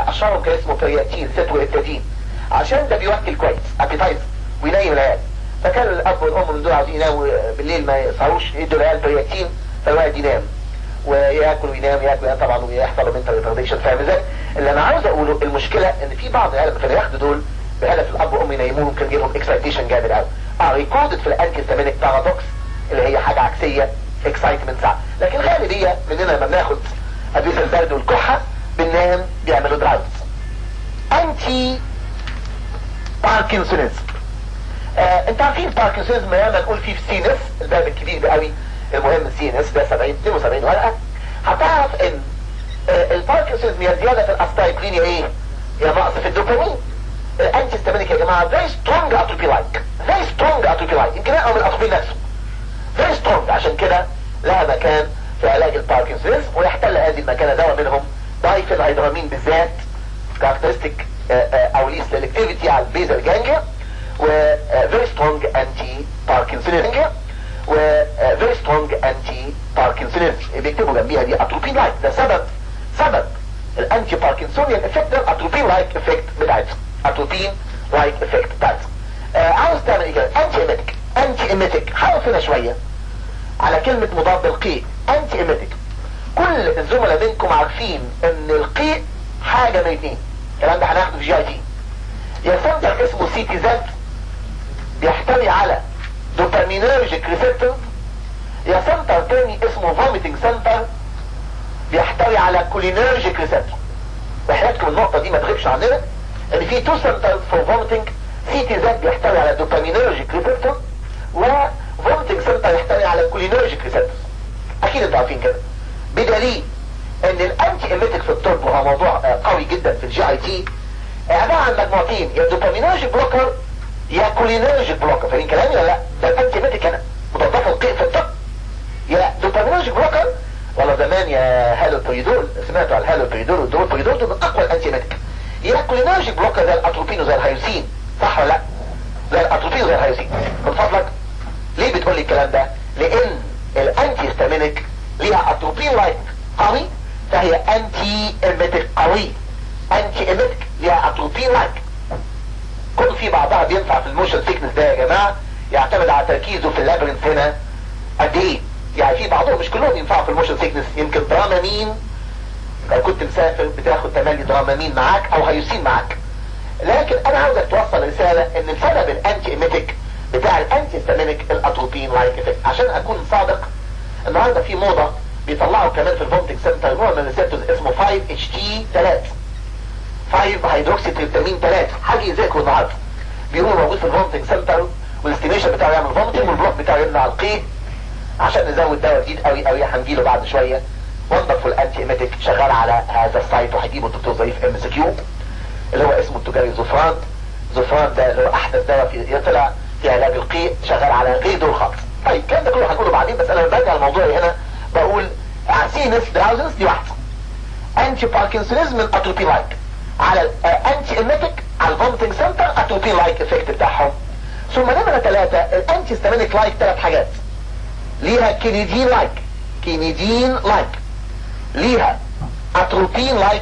اشهرهم كان اسمه فرياتين ستويتادين عشان ده بيوكل كويس ابيتايز وينيم العيال فكان الاب والام من دول عاوزين يناموا بالليل ما يسهروش يدوا العيال فرياتين فالواحد ينام وياكل وينام ياكل وينام طبعا ويحصل له منتال ريتارديشن فاهم ازاي؟ اللي انا عاوز اقوله المشكله ان في بعض العيال اللي كانوا ياخدوا دول بهدف الاب والام ينيموهم كان يجيلهم اكسايتيشن جامد قوي اه ريكوردد في الانتي ستامينيك بارادوكس اللي هي حاجه عكسيه اكسايتمنت ساعه لكن غالبيه مننا لما بناخد ادويه البرد والكحه بننام بيعملوا دراوز انتي باركنسونيزم آه انت عارفين باركنسونيزم ياما نقول فيه في سي ان اس الباب الكبير قوي المهم السي ان اس ده 70 72 ورقه هتعرف ان آه الباركنسونيزم يا زياده في الاستايكلين يا ايه؟ يا نقص في الدوبامين الانتي ستامينيك يا جماعه very strong atrophy like very strong atrophy like يمكن اقوى من الاتروبي نفسه very strong عشان كده لها مكان في علاج الباركنسونيزم ويحتل هذه المكانه دواء منهم دايفينهيدرامين بالذات كاركترستيك او ليه سيلكتيفيتي على البيزل جانجليا و very strong anti parkinsonism و very strong anti parkinsonism بيكتبوا جنبيها دي اتروبين لايك ده سبب سبب الانتي باركنسونيان افكت ده الاتروبين لايك افكت بتاعتها اتروبين لايك افكت بتاعتها آه عاوز تعمل ايه كده انتي ايميتك انتي ايميتك حاول هنا شويه على كلمه مضاد القيء انتي ايميتك كل الزملاء منكم عارفين ان القيء حاجه من اثنين الكلام ده هناخده في جي اي تي يا سنتر اسمه سي تي زد بيحتوي على دوبامينرجيك ريسبتور يا سنتر تاني اسمه فوميتنج سنتر بيحتوي على كولينرجيك ريسبتور وحياتكم النقطة دي ما تغيبش عننا ان في تو سنتر فور فوميتنج سي تي زد بيحتوي على دوبامينرجيك ريسبتور وفوميتنج سنتر يحتوي على كولينرجيك ريسبتور اكيد انتوا عارفين كده بدليل ان الانتي ايميتك في الطب وهو موضوع قوي جدا في الجي اي تي عبارة عن مجموعتين يا دوبامينرجيك بلوكر يا كولينرجيك بلوكر فاهمين كلامي ولا لا ده الانتي ايميتك هنا مضادات القيء في الطب يا دوبامينرجيك بلوكر ولا زمان يا هالوبريدول سمعتوا على الهالوبريدول والدروبريدول دول من اقوى الانتي ايميتك يا كولينرجيك بلوكر زي الاتروبين وزي الهيوسين صح ولا لا زي الاتروبين وزي الهيوسين من فضلك ليه بتقول لي الكلام ده لان الانتي ستامينيك ليها اتروبين لايك قوي فهي انتي ايميتك قوي انتي ايميتك ليها اتروبين لايك كل في بعضها بينفع في الموشن سيكنس ده يا جماعه يعتمد على تركيزه في اللابرنث هنا قد ايه يعني في بعضهم مش كلهم ينفعوا في الموشن سيكنس يمكن درامامين لو كنت مسافر بتاخد تملي درامامين معاك او هيوسين معاك لكن انا عاوزك توصل رساله ان السبب الانتي ايميتك بتاع الانتي ستامينيك الاتروبين لايك افكت عشان اكون صادق النهارده في موضه بيطلعوا كمان في الفومتنج سنتر نوع من الريسبتورز اسمه 5 اتش تي 3 5 هيدروكسي تريبتامين 3 حاجه يذاكروا النهارده بيقولوا موجود في الفومتنج سنتر والاستيميشن بتاعه يعمل فومتنج والبلوك بتاعه يمنع القيء عشان نزود دواء جديد قوي قوي هنجيله بعد شويه وندرفول انتي ايميتك شغال على هذا السايت وهجيبه الدكتور ظريف ام اس كيو اللي هو اسمه التجاري زوفران زوفران ده اللي هو احدث دواء في طلع في علاج القيء شغال على غير دول خالص طيب الكلام ده كله هنقوله بعدين بس انا برجع الموضوع هنا بقول سينس دراوزنس دي واحده انتي باركنسونيزم من اتروبي لايك على الانتي ايميتك على الفومتنج سنتر اتروبي لايك افكت بتاعهم ثم نمرة ثلاثة الانتي ستامينيك لايك ثلاث حاجات ليها كينيدين لايك كينيدين لايك ليها اتروبين لايك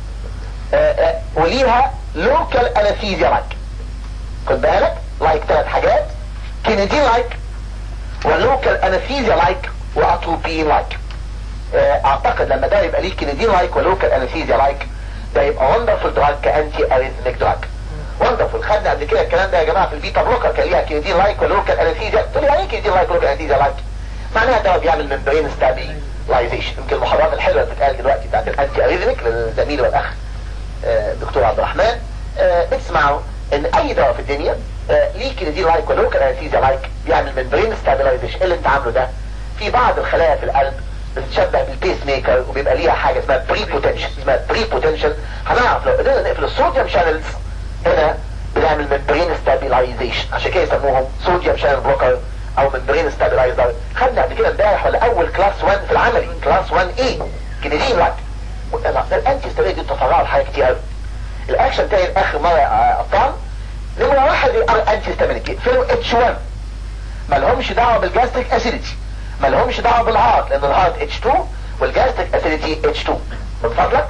وليها لوكال انستيزيا لايك خد بالك لايك ثلاث حاجات كينيدين لايك ولوكال انستيزيا لايك واتروبين لايك اعتقد لما ده يبقى ليه كينيدين لايك ولوكال انستيزيا لايك ده يبقى وندرفول دراج كانتي اريثميك دراج وندرفول خدنا قبل كده الكلام ده يا جماعه في البيتا بلوكر كان ليها كينيدين لايك ولوكال انستيزيا تقول لي يعني ايه كينيدين لايك ولوكال انستيزيا لايك معناها ده بيعمل ممبرين ستابيلايزيشن يمكن المحاضرات الحلوه اللي بتتقال دلوقتي بتاعت الانتي اريثميك للزميل والاخ دكتور عبد الرحمن بتسمعوا ان اي دواء في الدنيا ليه كينيدين لايك ولوكال انستيزيا لايك بيعمل ممبرين ستابيلايزيشن اللي انت عامله ده في بعض الخلايا في القلب بتتشبه بالبيس ميكر وبيبقى ليها حاجه اسمها بري بوتنشن اسمها بري بوتنشن هنعرف لو قدرنا نقفل الصوديوم شانلز هنا بنعمل ممبرين ستابيلايزيشن عشان كده يسموهم صوديوم شانل بلوكر او ممبرين ستابيلايزر خدنا قبل كده امبارح ولا اول كلاس 1 في العملي كلاس 1 اي كندين لايك الانتي ستابيلايزر دي تفرعوا لحاجات كتير قوي الاكشن بتاعي اخر مره يا ابطال نمره واحد الانتي ستابيلايزر فيلم اتش 1 ما لهمش دعوه بالجاستريك اسيديتي ما لهمش دعوه بالهارت لان الهارت اتش 2 والجاستريك اسيديتي اتش 2 من فضلك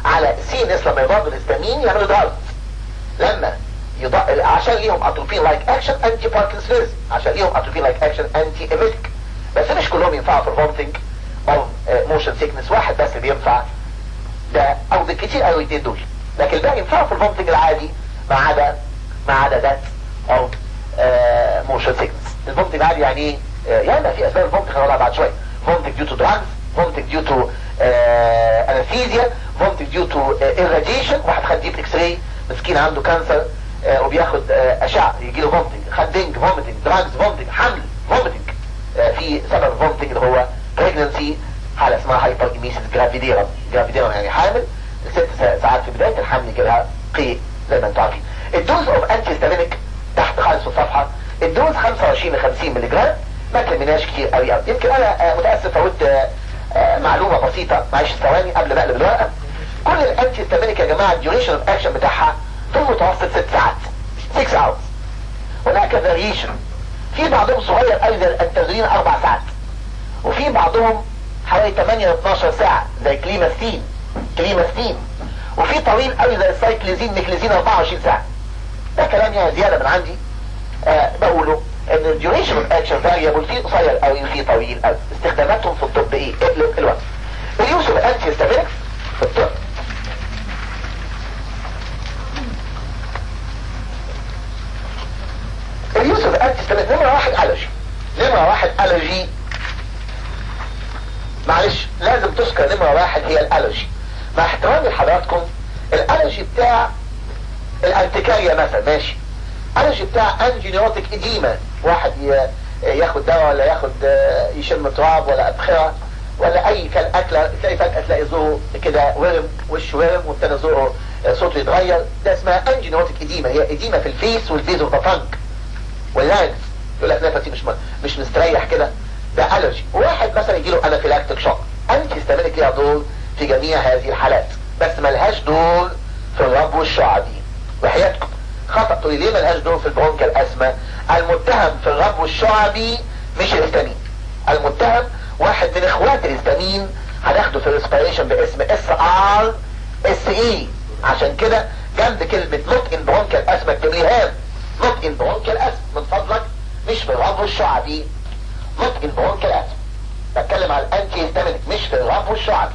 على سينس لما يضاد الهستامين يعملوا دراجز لما يض... عشان ليهم اتروفين لايك اكشن انتي باركنسونيزم عشان ليهم اتروفين لايك اكشن انتي ايميتيك بس مش كلهم ينفعوا في الفومتنج او موشن سيكنس واحد بس بينفع ده او بالكتير قوي الاثنين دول لكن الباقي ينفعوا في الفومتنج العادي ما عدا ما عدا ذات او موشن سيكنس الفومتنج العادي يعني ايه يعني في اسباب الفومتنج هنقولها بعد شويه فومتنج ديو تو دراجز فومتنج ديو تو انستيزيا فومتنج ديو تو irradiation واحد خد ديب اكس راي مسكين عنده كانسر آه وبياخد آه اشعه يجي له فومتنج خد دينج فومتنج دراجز فومتنج حمل فومتنج آه في سبب الفومتنج اللي هو بريجنسي حاله اسمها هايبر ايميسيس جرافيديرم جرافيديرم يعني حامل ست ساعات في بدايه الحمل يجي لها قيء زي ما انتم عارفين الدوز اوف انتي ستامينيك تحت خالص في الصفحه الدوز 25 ل 50 مللي جرام ما كلمناش كتير قوي قوي يمكن انا متاسف فوت معلومه بسيطه معلش ثواني قبل ما اقلب الورقه كل الانتي ستامينيك يا جماعه الديوريشن اوف اكشن بتاعها في المتوسط 6 ساعات 6 اورز هناك فاريشن في بعضهم صغير قوي زي الانتازولين 4 ساعات وفي بعضهم حوالي 8 ل 12 ساعه زي كليماستين كليماستين وفي طويل قوي زي السايكليزين نيكليزين 24 ساعه ده كلام يعني زياده من عندي آه بقوله ان الديوريشن اوف اكشن فاريبل في قصير قوي وفي طويل قوي استخداماتهم في الطب ايه؟ اقلب الوقت اليوز اوف انتي ستامينكس في الطب اليوز اوف انتي ستامينكس نمره واحد الرجي نمره واحد الرجي معلش لازم تذكر نمره واحد هي الالرجي مع احترامي لحضراتكم الالرجي بتاع الارتكاريا مثلا ماشي الرجي بتاع انجينيوتيك اديما واحد ياخد دواء ولا ياخد يشم تراب ولا ابخره ولا اي كان اكله تلاقي فجاه تلاقي زوره كده ورم وش ورم والتاني زوره صوته يتغير ده اسمها انجينيوتيك اديما هي اديما في الفيس والفيز اوف ذا تانك واللانجز يقول لك نفسي مش مش مستريح كده ده الرجي واحد مثلا يجي له انافيلاكتيك شوك انتي ستامينيك ليها دور في جميع هذه الحالات بس ملهاش دور في الربو الشعبي وحياتكم خطأ تقولي ليه ملهاش دور في البرونكال اسما المتهم في الربو الشعبي مش الهستامين المتهم واحد من اخوات الهستامين هناخده في الريسبيريشن باسم اس ار اس اي عشان كده جنب كلمة نوت ان برونكال اسما اكتبليها نوت ان برونكال اسما من فضلك مش في الربو الشعبي نوت ان برونكال اسما بتكلم على الانتي هستامينيك مش في الربو الشعبي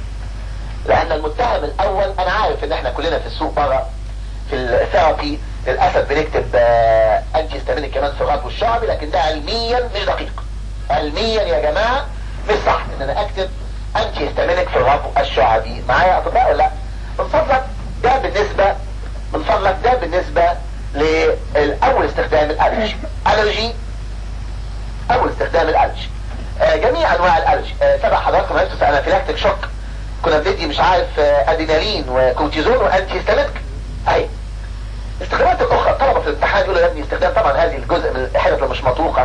لان المتهم الاول انا عارف ان احنا كلنا في السوق بره في الثيرابي للاسف بنكتب آه انتي هستامينيك كمان في الربو الشعبي لكن ده علميا مش دقيق علميا يا جماعه مش صح ان انا اكتب انتي هستامينيك في الربو الشعبي معايا اطباء ولا لا من فضلك ده بالنسبه من فضلك ده بالنسبه لاول استخدام الالرجي الرجي اول استخدام الالرجي آه جميع انواع الالرجي آه سبق حضراتكم عرفتوا في انافيلاكتيك شوك كنا بندي مش عارف آه ادينالين وكورتيزون وانتي هستامينيك اهي استخدامات الاخرى طلبة في الامتحان يقولوا يا ابني استخدام طبعا هذه الجزء من الحاجات اللي مش مطروقه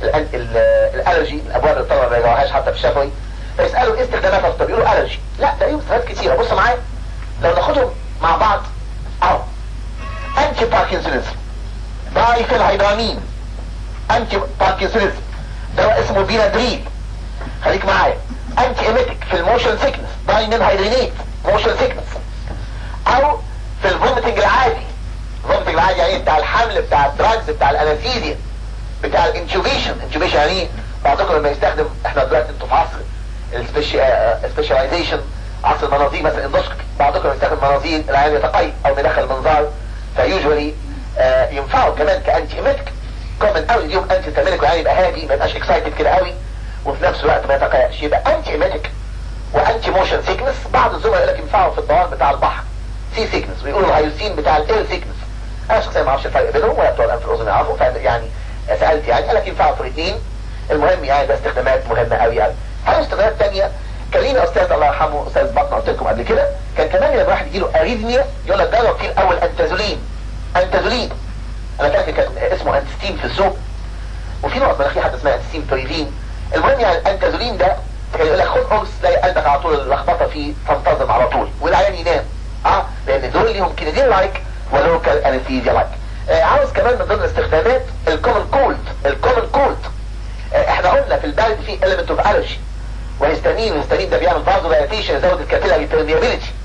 الالرجي الابواب اللي الطلبه ما يجاوبهاش حتى في الشفوي فيسالوا ايه استخداماتها في الطب يقولوا الرجي لا ده ليهم استخدامات كتيره بصوا معايا لو ناخدهم مع بعض اهو انتي باركنسونيزم بايفل هيدرامين انتي باركنسونيزم دواء اسمه بينادريل خليك معايا انتي ايميتيك في الموشن سيكنس دايمين هيدرينيت موشن سيكنس او في الفوميتنج العادي الفوميتنج العادي يعني بتاع الحمل بتاع الدراجز بتاع الانستيزيا بتاع الانتوبيشن انتوبيشن يعني ايه بعضكم لما يستخدم احنا دلوقتي انتوا في عصر السبيشاليزيشن عصر المناظير مثلا اندوسكوبي بعضكم يستخدم مناظير العيان يتقيد او بيدخل منظار فيوجوالي آه ينفعوا كمان كانتي ايميتك كومن قوي اليوم انتي تامينك يعني يبقى هادي ما يبقاش اكسايتد كده قوي وفي نفس الوقت ما يتقيأش يبقى انتي ايميتك وانتي موشن سيكنس بعض الزملاء يقول لك ينفعوا في الدوام بتاع البحر سي سيكنس ويقولوا الهيوسين بتاع الاير سيكنس انا شخصيا ما اعرفش الفرق بينهم ولا بتوع الانف الاذن يعرفوا يعني سالت يعني قال لك ينفعوا في الاثنين المهم يعني ده استخدامات مهمه قوي قوي حاجه استخدامات ثانيه كان لينا استاذ الله يرحمه استاذ بطن قلت لكم قبل كده كان كمان لما واحد يجي له اريثميا يقول لك جرب فيه الاول انتازولين انتازولين انا فاكر كان اسمه انتستين في السوق وفي نوع مناخير حتى اسمها انتستين بريفين المهم يعني الانتازولين ده كان يقول لك خد قرص تلاقي قلبك على طول اللخبطه فيه تنتظم على طول والعيان ينام اه لان دول ليهم كينيدين لايك ولوكال انستيزيا لايك آه عاوز كمان من ضمن الاستخدامات الكومن كولد الكومن كولد آه احنا قلنا في البرد في element اوف الرجي والهستامين الهستامين ده بيعمل فازو دايليتيشن يزود الكابيلاري بيرميابيليتي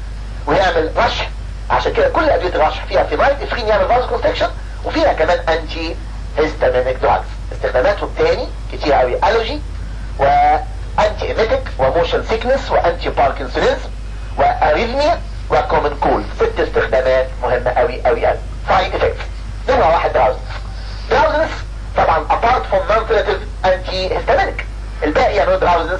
ويعمل رشح عشان كده كل ادويه الرشح فيها فينايل افرين يعمل فازو كونستكشن وفيها كمان انتي هيستامينيك دراجز استخداماتهم تاني كتير قوي الرجي وانتي ايميتيك وموشن سيكنس وانتي باركنسونيزم واريثميا وكومن كول ست استخدامات مهمة قوي قوي قوي سايد افكتس نمرة واحد دراوزنس دراوزنس طبعا apart from non-sedative anti-histaminic الباقي يعملوا دراوزنس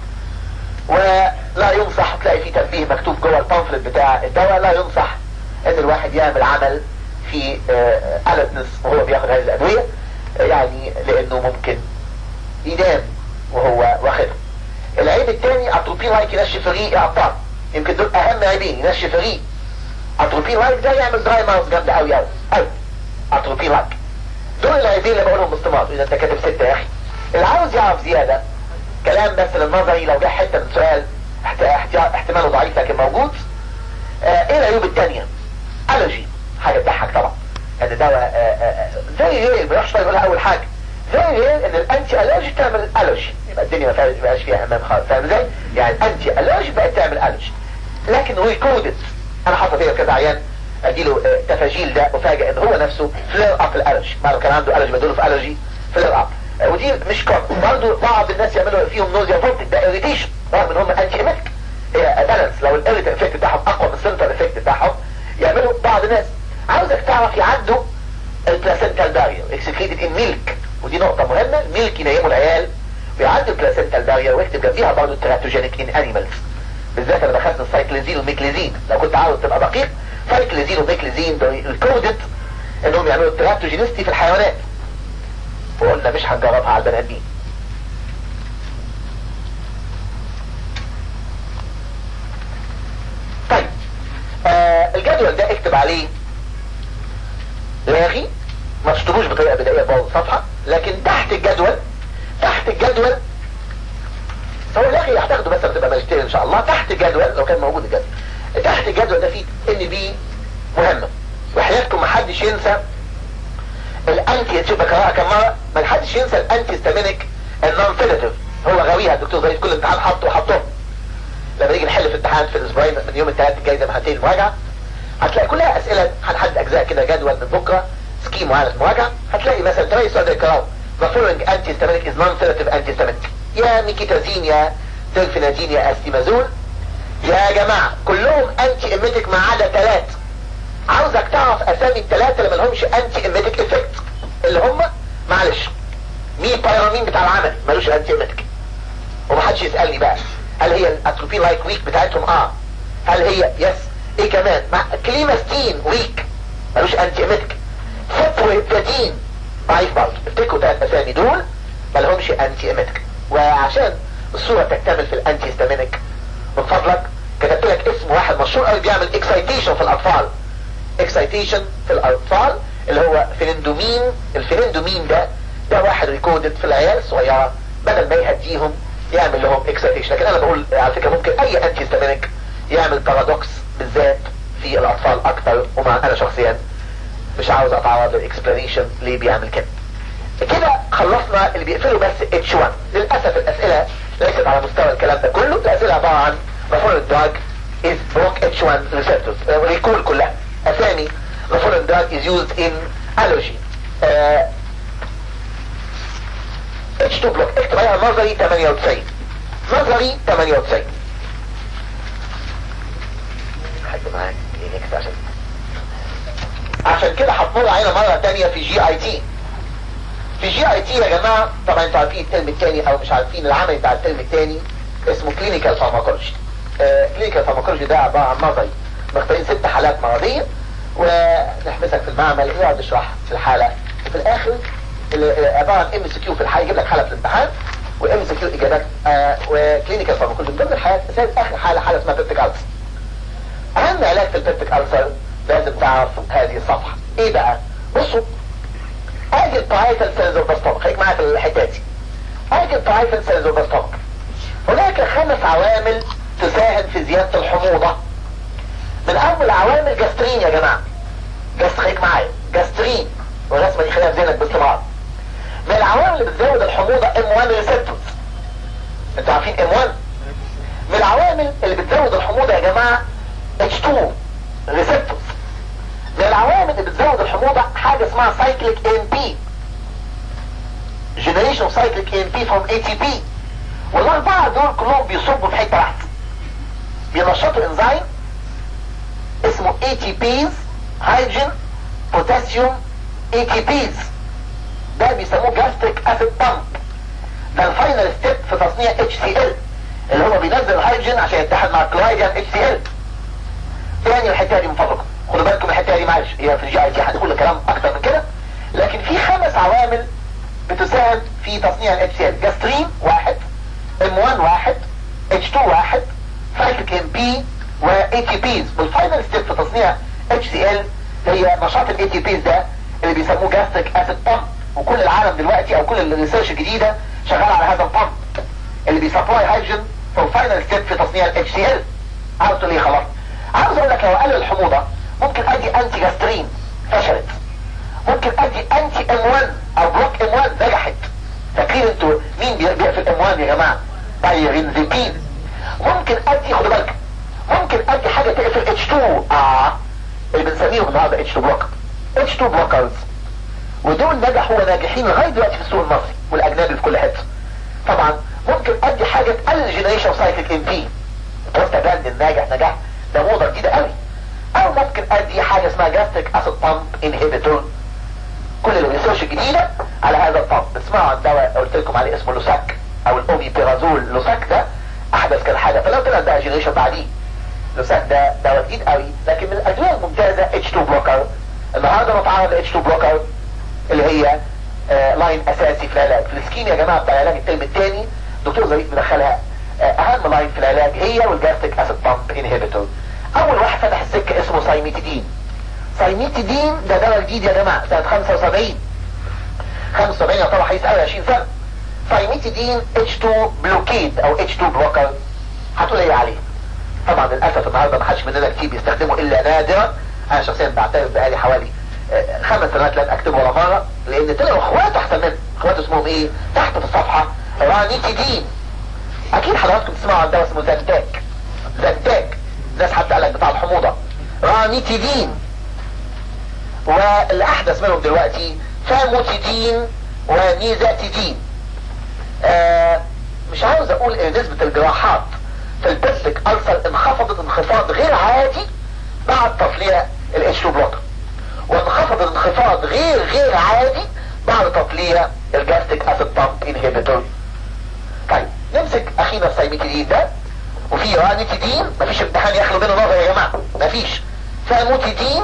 ولا ينصح تلاقي في تنبيه مكتوب جوه البامفلت بتاع الدواء لا ينصح ان الواحد يعمل عمل في ألتنس وهو بياخد هذه الأدوية يعني لأنه ممكن ينام وهو واخدها العيب الثاني اتروبين لايك ينشف الريق يقطع يمكن دول اهم عيبين ينشف الريق اتروبين لايك ده يعمل دراي ماوس جامده قوي قوي قوي اتروبين لايك دول العيبين اللي بقولهم باستمرار اذا انت كاتب ستة يا اخي اللي عاوز يعرف زيادة كلام بس للنظري لو جه حته من سؤال احتماله ضعيف لكن موجود آه ايه العيوب الثانيه الرجي حاجه تضحك طبعا ان دواء زي ايه بيحصل يقولها اول حاجه زي ايه ان الانتي الرجي تعمل الرجي يبقى الدنيا ما فيهاش فيها امام خالص فاهم ازاي يعني الانتي الرجي بقت تعمل الرجي لكن ريكودد انا حاطط فيها كذا عيان اديله تفاجيل ده وفاجئ ان هو نفسه فلير اب الالرجي ما كان عنده الرجي بدوله في الرجي فلير اب ودي مش كون برضه بعض الناس يعملوا فيهم نوزيا فولت ده اريتيشن رغم ان هم انتي ايميتك هي بالانس لو الاريت افكت بتاعهم اقوى من السنتر افكت بتاعهم يعملوا بعض الناس عاوزك تعرف يعدوا البلاسنتال بارير اكسكريتد ان ميلك ودي نقطة مهمة الميلك ينيموا العيال ويعدوا البلاسنتال بارير ويكتب جنبيها برضه التراتوجينيك ان انيمالز بالذات انا بخاف من السايكليزين والميكليزين لو كنت عاوز تبقى دقيق سايكليزين وميكليزين الكودد انهم يعملوا التراتوجينيستي في الحيوانات وقلنا مش هنجربها على البني ادمين طيب آه الجدول ده اكتب عليه لاغي ما تشتروش بطريقه بدائيه بوظ صفحه لكن تحت الجدول تحت الجدول هو لاغي هتاخده بس بتبقى ماجستير ان شاء الله تحت الجدول لو كان موجود الجدول تحت الجدول ده فيه ان بي مهمه وحياتكم ما حدش ينسى الانتي تشوف بكرهها كم مره ما حدش ينسى الانتي ستامينيك النون سيداتيف هو غاويها الدكتور زي كل امتحان حطه وحطه لما نيجي نحل في امتحان في الاسبوعين من يوم الثلاث الجاي زي ما هتيجي المراجعه هتلاقي كلها اسئله هنحدد اجزاء كده جدول من بكره سكيم معين المراجعه هتلاقي مثلا تلاقي سؤال زي الكلام the following antihistaminic is non-sedative antihistaminic يا ميكيتازين يا دلفينازين يا استيمازول يا جماعه كلهم انتي ايميتك ما عدا ثلاث عاوزك تعرف اسامي الثلاثه اللي ما لهمش انتي ايميتك افكت اللي هم معلش مين بايرامين بتاع العمل ملوش انتي ايميتك ومحدش يسالني بقى هل هي الاتروبي لايك ويك بتاعتهم اه هل هي يس ايه كمان مع كليماستين ويك ملوش انتي ايميتك سيبروهيبتادين ضعيف برضه افتكروا ثلاث اسامي دول ما لهمش انتي ايميتك وعشان الصورة تكتمل في الانتي هيستامينيك من فضلك كتبت لك اسم واحد مشهور قوي بيعمل اكسايتيشن في الاطفال اكسايتيشن في الاطفال اللي هو فينندومين الفينندومين ده ده واحد ريكودد في العيال الصغيرة بدل ما يهديهم يعمل لهم اكسايتيشن لكن انا بقول على فكرة ممكن اي انتي هيستامينيك يعمل بارادوكس بالذات في الاطفال اكتر ومع انا شخصيا مش عاوز اتعرض للاكسبلانيشن ليه بيعمل كده كده خلصنا اللي بيقفلوا بس اتش 1 للاسف الاسئله ليست على مستوى الكلام ده كله الاسئله عباره عن رفول دراج is block H1 receptors ريكول كلها اسامي رفول دراج is used in allergy uh, H2 block اكتب عليها نظري 98 نظري 98 حد معاك ايه نكتب عشان عشان كده هتمر علينا مرة تانية في جي اي تي في جي اي تي يا جماعة طبعا انتوا عارفين الترم التاني او مش عارفين العمل بتاع الترم التاني اسمه كلينيكال فارماكولوجي كلينيكال فارماكولوجي ده عبارة عن نظري مختارين ست حالات مرضية ونحبسك في المعمل يقعد يشرح في الحالة وفي الاخر عبارة عن ام سي كيو في الحالة يجيب لك حالة في الامتحان وام سي كيو اجابات آه وكلينيكال فارماكولوجي من ضمن الحالات اخر حالة حالة اسمها بيبتيك ألسر اهم علاج في البيبتيك ألسر لازم تعرف هذه الصفحة ايه بقى بصوا ادي البايتال سيلز اوف ستومك خليك معايا في الحته دي ادي البايتال سيلز اوف ستومك هناك خمس عوامل تساهم في زيادة الحموضة من اول عوامل جاسترين يا جماعة جاست خليك معايا جاسترين والرسمة دي خليها في ذهنك باستمرار من العوامل اللي بتزود الحموضة M1 ريسبتورز انتوا عارفين M1 من العوامل اللي بتزود الحموضة يا جماعة H2 receptors من العوامل اللي بتزود الحموضة حاجة اسمها cyclic AMP generation of cyclic AMP from ATP والاربعة دول كلهم بيصبوا في حتة واحدة بينشطوا انزيم اسمه ATPs hydrogen potassium ATPs ده بيسموه gastric acid pump ده الفاينل ستيب في تصنيع HCl اللي هو بينزل الهيدروجين عشان يتحد مع الكلورايد يعني HCl تاني الحته دي من فضلكم خدوا بالكم الحته دي معلش هي في الجي اي تي هنقول كلام اكتر من كده لكن في خمس عوامل بتساعد في تصنيع ال HCl جاسترين واحد M1 واحد H2 واحد سايكليك ام بي و ATPs والفاينل ستيب في تصنيع HCl هي نشاط ال ATPs ده اللي بيسموه جاستريك اسيد بامب وكل العالم دلوقتي او كل الريسيرش الجديده شغال على هذا البامب اللي بيسبلاي هيدروجين في الفاينل ستيب في تصنيع ال HCl عاوز تقول ايه خلاص عاوز اقول لك لو قلل الحموضه ممكن ادي انتي جاسترين فشلت ممكن ادي انتي ام 1 او بلوك ام 1 نجحت فاكرين انتوا مين بيقفل ام 1 يا جماعه بايرينزيبين ممكن ادي خدوا بالك ممكن ادي حاجه تقفل اتش 2 اه اللي بنسميهم النهارده اتش 2 بلوك اتش 2 بلوكرز ودول نجحوا وناجحين لغايه دلوقتي في السوق المصري والاجنبي في كل حته طبعا ممكن ادي حاجه تقلل جنريشن سايكليك ام بي بوست براند ناجح نجاح ده موضه جديده قوي او ممكن ادي حاجه اسمها جاستريك اسيد بامب انهبيتور كل الريسيرش الجديده على هذا البامب اسمعوا عن دواء قلت لكم عليه اسمه لوساك او الاومي بيرازول لوساك ده احدث كان حاجه فلو طلع ده جنريشن بعديه لوساك ده دواء جديد قوي لكن من الادويه الممتازه اتش 2 بلوكر النهارده نتعرض اتش 2 بلوكر اللي هي آه لاين اساسي في العلاج في السكيم يا جماعه بتاع العلاج الترم الثاني دكتور ظريف مدخلها آه اهم لاين في العلاج هي والجاستريك اسيد بامب انهبيتور اول واحد فتح السكه اسمه سايميتيدين سايميتيدين ده دواء جديد يا جماعه سنه 75 75 يعتبر حديث قوي 20 سنه سايميتيدين H2 بلوكيد او H2 بلوكر هتقول ايه عليه طبعا للاسف النهارده ما حدش مننا كتير بيستخدمه الا نادرا انا شخصيا بعترف بقالي حوالي آه خمس سنوات لم اكتبه ولا مره لان طلعوا اخواته احسن منه اخواته اسمهم ايه تحت في الصفحه رانيتيدين اكيد حضراتكم تسمعوا عن دواء اسمه زنتاك زنتاك الناس حتى قالك بتاع الحموضه رانيتيدين والاحدث منهم دلوقتي فاموتيدين ونيزاتيدين آه مش عاوز اقول ان نسبة الجراحات في البستك ألسر انخفضت انخفاض غير عادي بعد تطليع الاتش بلوكر وانخفض انخفاض غير غير عادي بعد تطليع الجاستيك اسيد بامب انهبيتور طيب نمسك اخينا السايميتيدين ده وفي رانيتيدين مفيش امتحان يخلو منه نظر يا جماعه مفيش فاموتيدين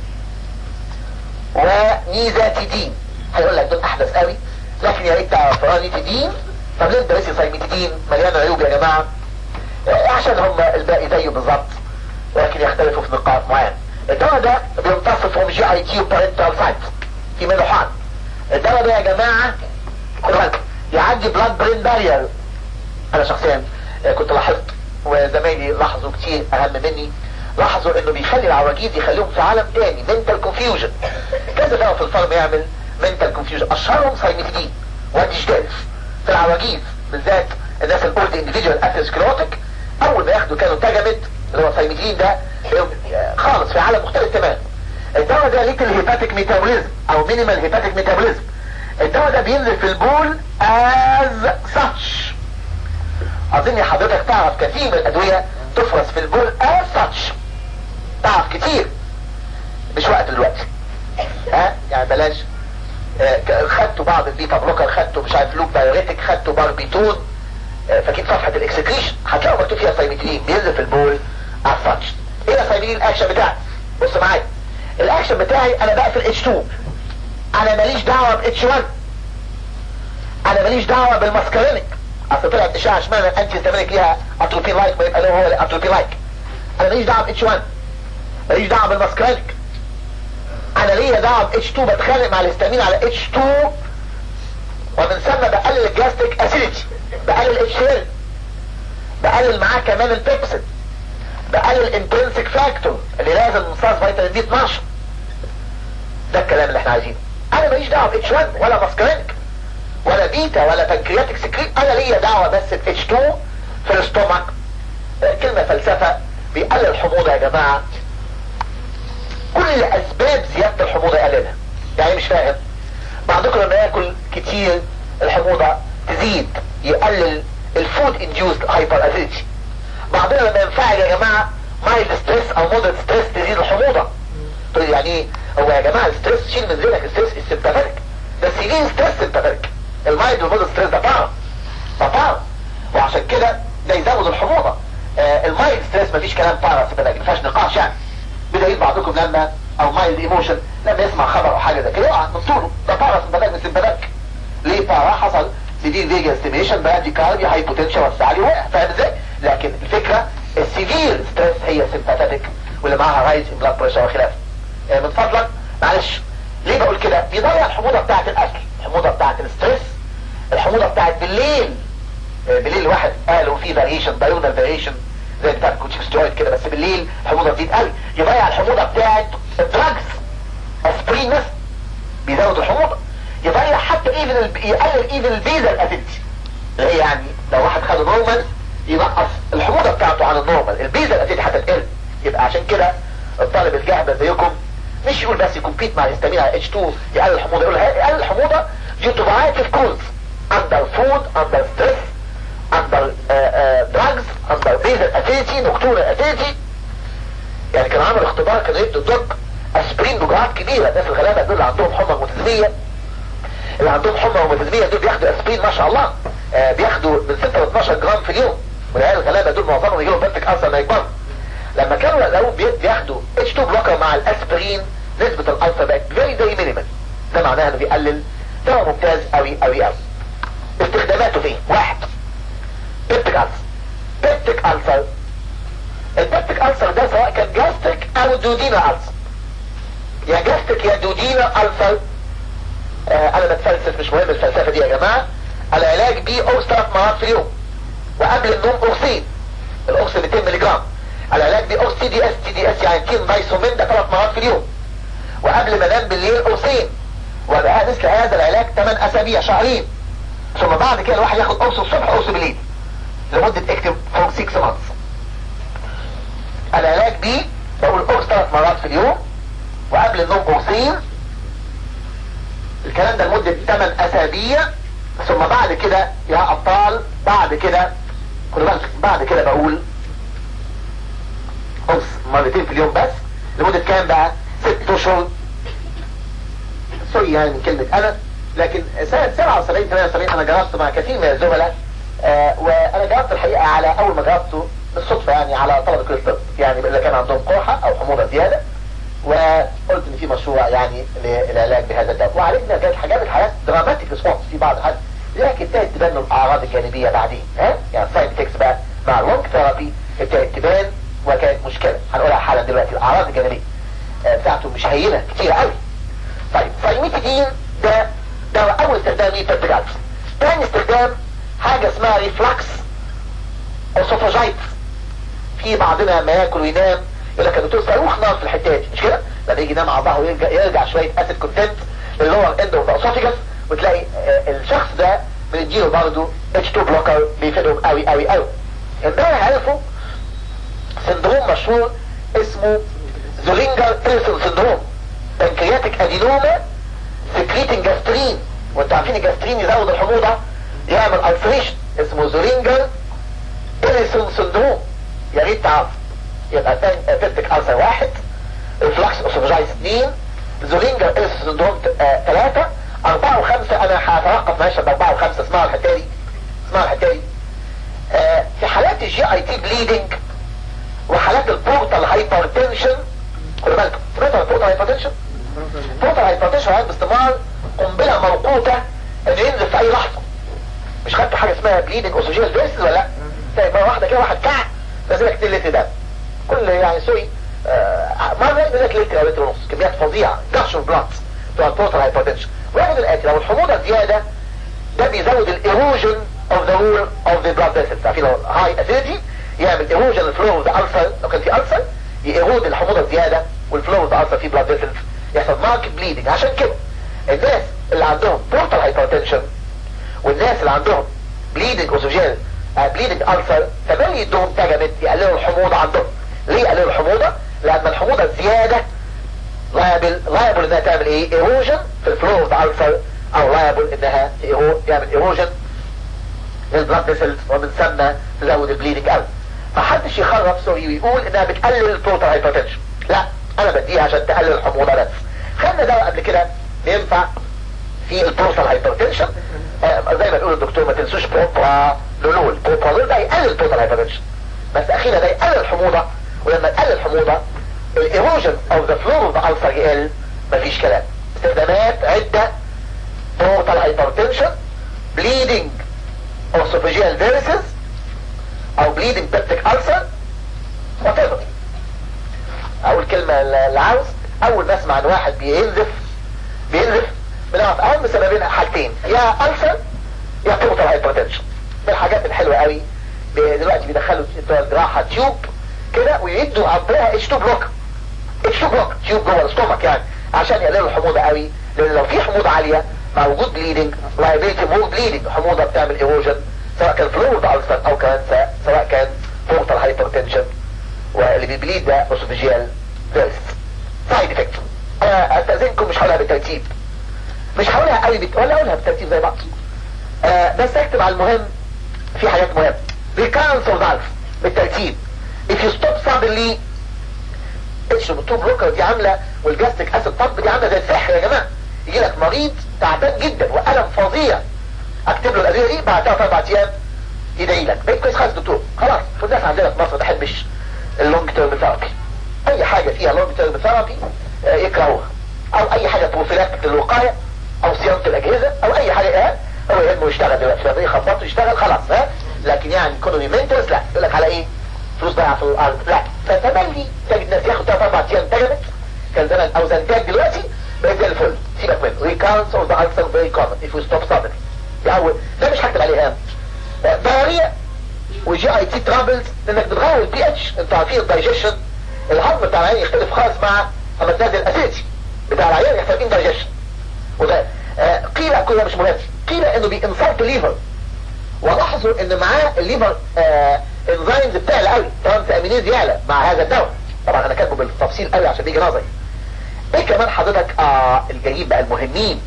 ونيزاتيدين هيقول لك دول احدث قوي لكن يا ريت تعرف رانيتيدين طب ليه الدراسي سايميتيدين مليان عيوب يا جماعه عشان هم الباقي زيه بالظبط ولكن يختلفوا في نقاط معينه الدواء ده بيمتص فروم جي اي تي وبارنتال سايت في منه حقن الدواء ده يا جماعه خدوا بالكم يعدي بلاد برين بارير انا شخصيا كنت لاحظت وزمايلي لاحظوا كتير اهم مني لاحظوا انه بيخلي العواجيز يخليهم في عالم تاني منتال كونفيوجن كذا دواء في الفارم يعمل منتال كونفيوجن اشهرهم سايميتيدين واديجدالف في العواجيز بالذات الناس الاولد انديفيدوال اثيروسكلوتيك اول ما ياخدوا كانوا تاجمت اللي هو سايميتين ده خالص في عالم مختلف تماما الدواء ده ليك الهيباتيك ميتابوليزم او مينيمال هيباتيك ميتابوليزم الدواء ده بينزل في البول از ساتش اظن حضرتك تعرف كثير من الادوية تفرز في البول از ساتش تعرف كتير مش وقت دلوقتي ها يعني بلاش آه خدتوا بعض البيتا بلوكر خدتوا مش عارف لوب دايوريتك خدتوا باربيتون آه فاكرين صفحة الاكسكريشن هتلاقوا مكتوب فيها سايميترين بينزل في البول از ساتش ايه السايميترين الاكشن بتاعي بص معايا الاكشن بتاعي انا بقفل اتش 2 انا ماليش دعوة ب اتش 1 انا ماليش دعوة بالماسكرينيك اصل طلعت اشاعة اشمعنى الانتي هيستامينيك ليها اتروبين لايك ما يبقى له هو اتروبين لايك انا ماليش دعوة ب اتش 1 ماليش دعوة بالماسكرينيك انا ليا دعوة ب اتش 2 بتخانق مع الهستامين على اتش 2 ومن ثم بقلل الجاستيك اسيديتي بقلل اتش ال بقلل معاه كمان البيبسين بقلل انترنسك فاكتور اللي لازم امتصاص فيتامين دي 12 ده الكلام اللي احنا عايزينه انا ماليش دعوه ب اتش 1 ولا ماسكرينك ولا بيتا ولا بنكرياتيك سكريت انا ليا دعوه بس ب اتش 2 في الاستومك كلمه فلسفه بيقلل الحموضة يا جماعة كل اسباب زيادة الحموضة يقللها يعني مش فاهم بعضكم لما ياكل كتير الحموضة تزيد يقلل الفود انديوست هايبر اسيديتي بعضنا لما ينفعل يا جماعة مايل ستريس او مودرن ستريس تزيد الحموضة تقول يعني ايه هو يا جماعة الستريس شيل من ذهنك الستريس السمباثيك ده السيفير ستريس سمباثيك المايل والمودرن ستريس ده طعم ده طعم وعشان كده ده يزود الحموضة آه المايل ستريس مفيش كلام طارة سمباثيك مفيهاش نقاش يعني بدليل بعضكم لما او مايل ايموشن لما يسمع خبر او حاجة زي كده يقع من طوله ده طارة سمباثيك من سمباثيك ليه طارة حصل سيفير فيجا استيميشن بادي كاردي هاي بوتنشال والسعلي وقع فاهم ازاي لكن الفكرة السيفير ستريس هي سمباثيك واللي معاها رايز ان بلاد بريشر وخلافه آه من فضلك معلش ليه بقول كده بيضيع الحموضة بتاعت الاكل الحموضة بتاعت الستريس الحموضة بتاعت بالليل آه بالليل الواحد قالوا في فاريشن دايونال فاريشن زي بتاع الكوتشيكسترويد كده بس بالليل الحموضة تزيد قوي يضيع الحموضة بتاعت الدراجز اسبرين مثلا بيزود الحموضة يضيع حتى ايفن يقلل ايفن البيزل اسيدتي اللي هي يعني لو واحد خد نورمال ينقص الحموضة بتاعته عن النورمال البيزل اسيدتي حتى تقل يبقى عشان كده الطالب الجاهبة زيكم مش يقول بس يكمبيت مع الهستامين على H2 يقلل الحموضة يقول يقلل الحموضة due to variety of causes under food under stress under uh, uh, drugs under basal acidity nocturnal acidity يعني كان عامل اختبار كان يدوا الدق اسبرين بجرعات كبيرة الناس الغلابة دول اللي عندهم حمى متزمية اللي عندهم حمى ومتزمية دول بياخدوا اسبرين ما شاء الله آه بياخدوا من 6 ل 12 جرام في اليوم والعيال الغلابة دول معظمهم يجيلهم بنتك اصلا ما يكبروا لما كانوا لقوا بياخدوا H2 بلوكر مع الاسبرين نسبة الالفا بقت فيري فيري مينيمال ده معناه انه بيقلل دواء ممتاز قوي قوي قوي استخداماته فين واحد بيبتيك ألسر بيبتيك ألسر البيبتيك ألسر ده سواء كان جاستريك او دودينا ألسر يا جاستريك يا دودينا ألسر آه انا بتفلسف مش مهم الفلسفة دي يا جماعة العلاج بيه قرص ثلاث مرات في اليوم وقبل النوم قرصين القرص 200 ملي جرام العلاج بيه قرص تي دي اس تي دي اس يعني تين بايسومين ده ثلاث مرات في اليوم وقبل ما انام بالليل قرصين وبقى مثل هذا العلاج 8 اسابيع شهرين ثم بعد كده الواحد ياخد قرص الصبح قرص بالليل لمدة اكتب فوق 6 months العلاج بيه بقول قرص ثلاث مرات في اليوم وقبل النوم قرصين الكلام ده لمدة 8 اسابيع ثم بعد كده يا ابطال بعد كده خدوا بالك بعد كده بقول قرص مرتين في اليوم بس لمدة كام بقى ست اشهر سوري يعني من كلمة انا لكن سنة 77 78 انا جربت مع كثير من الزملاء آه وانا جربت الحقيقة على اول ما جربته بالصدفة يعني على طلبة كلية الطب يعني اذا كان عندهم قرحة او حموضة زيادة وقلت ان في مشروع يعني للعلاج بهذا الدواء وعالجنا كانت حاجات الحاجات دراماتيك ريسبونس في بعض الحالات لكن ابتدت تبان له الاعراض الجانبية بعدين ها يعني سايد افكتس بقى مع اللونج ثيرابي ابتدت تبان وكانت مشكلة هنقولها حالا دلوقتي الاعراض الجانبية آه بتاعته مش هينة كتير قوي طيب فايميتيدين ده ده اول استخدام ليه بيبتيك تاني استخدام حاجة اسمها ريفلكس اسوفاجايتس في بعضنا لما ياكل وينام يقول لك يا دكتور صاروخ نار في الحتات مش كده لما يجي ينام على ظهره يرجع, يرجع شويه اسيد كونتنت للور اند اوف اسوفيجاس وتلاقي الشخص ده بنديله برضه اتش 2 بلوكر بيفيدهم قوي قوي قوي امبارح عرفوا سندروم مشهور اسمه زولينجر بيرسون سندروم بنكرياتيك ادينوما سكريتنج جاسترين وانتوا عارفين الجاسترين يزود الحموضه يعمل الفريشن اسمه زولينجر بيرسون سندروم يا ريت تعرف يبقى بيبتيك ألسر واحد الفلكس اوسوفاجايز اثنين زولينجر إلس سندروم ثلاثة أربعة وخمسة أنا هتوقف ماشي بأربعة وخمسة اسمعوا الحتة دي اسمعوا الحتة دي آه في حالات الجي اي تي بليدنج وحالات البورتال هايبرتنشن خد بالك سمعتوا عن البورتال هايبرتنشن؟ البورتال هايبرتنشن عايز باستمرار قنبلة موقوتة انه ينزل في أي لحظة مش خدتوا حاجة اسمها بليدنج اوسوجينس فيرسز ولا لا؟ تلاقي مرة واحدة كده واحد كعب لازم كتير لتر دم كل يعني سوري آه مرة ينزل لك لتر او لتر ونص كميات فظيعة جاش اوف بلاد بتوع البورتال هايبرتنشن وياخد الاتي لو الحموضة زيادة ده بيزود الايروجن اوف ذا وول اوف ذا بلاد فيسلز عارفين لو هاي اسيدي يعمل ايروجن الفلو اوف ذا السر لو كان في السر ييرود الحموضة زيادة والفلو اوف ذا السر في بلاد فيسلز يحصل مارك بليدنج عشان كده الناس اللي عندهم بورتال هايبرتنشن والناس اللي عندهم بليدنج اوسوجين بليدنج السر كمان يدوهم تجمد يقللوا الحموضة عندهم ليه يقلل الحموضة لان الحموضة الزيادة لايبل لايبل انها تعمل ايه ايروجن في الفلو اوف الفر او لايبل انها تعمل ايروجن للبلاد فيسلز ومن ثم تزود البليدنج اوت محدش يخرف سوري ويقول انها بتقلل التوتال هايبرتنشن لا انا بديها عشان تقلل الحموضة بس خدنا دواء قبل كده بينفع في التوتال هايبرتنشن آه زي ما بيقول الدكتور ما تنسوش بروبرا لولول بروبرا ده يقلل التوتال هايبرتنشن بس اخيرا ده يقلل الحموضة ولما تقلل الحموضة الايروجن اوف ذا فلور اوف ذا الفر يقل مفيش كلام استخدامات عدة توتال هايبرتنشن بليدنج اوسوفيجيال فيرسز او بليدنج بيبتيك ألسر whatever اول كلمة اللي عاوز اول ما اسمع عن واحد بينزف بينزف بنعرف اهم سببين حاجتين يا ألسر يا توتال هايبرتنشن من الحاجات الحلوة قوي دلوقتي بيدخلوا بتوع الجراحة تيوب كده ويدوا عبرها اتش 2 بلوك اتش 2 بلوك تيوب جوه الاستومك يعني عشان يقللوا الحموضة قوي لان لو في حموضة عالية مع وجود بليدنج لايبيلتي مور بليدنج حموضة بتعمل ايروجن سواء كان فلويد ألسر او كمان سواء كان توتال هايبرتنشن واللي بيبليد ده اوسوفيجيال فيرس سايد افكت انا استاذنكم مش هقولها بالترتيب مش هقولها قوي بت... ولا اقولها بالترتيب زي بعض آه بس اكتب على المهم في حاجات مهمة recurrence of valve بالترتيب if you stop suddenly اتش تو بلوكر دي عاملة والجاستيك اسيد بامب دي عاملة زي السحر يا جماعة يجي لك مريض تعبان جدا والم فظيع اكتب له الادويه دي بعد ثلاث اربع ايام يدعي لك بقيت كويس خالص دكتور خلاص في الناس عندنا في مصر ما تحبش اللونج تيرم ثيرابي اي حاجه فيها لونج تيرم ثيرابي يكرهوها او اي حاجه بروفيلاكتيك للوقايه او صيانه الاجهزه او اي حاجه ايه هو يهمه يشتغل دلوقتي لما يخبطه يشتغل خلاص ها لكن يعني ايكونومي مينتنس لا يقول لك على ايه فلوس ضايعه في الارض لا فتملي تجد ناس ياخد ثلاث اربع ايام تجدت كان زمان او زنتاج دلوقتي بقت زي الفل سيبك منه recurrence of the ulcer very common if you stop suddenly دي اول ده مش هكتب عليها دارية وجي اي تي ترابلز انك بتغير البي اتش انتوا عارفين الدايجيشن الهضم بتاع العيان يختلف خالص مع اما تنزل الاسيتي بتاع العيان يحتاجين دايجيشن وده آه قيل كل مش مهم قيل انه بينصرت الليفر ولاحظوا ان معاه الليفر آه انزيمز بتعلى قوي ترانس امينيز يعلى مع هذا الدواء طبعا انا كاتبه بالتفصيل قوي عشان يجي نظري ايه كمان حضرتك اه الجايين بقى المهمين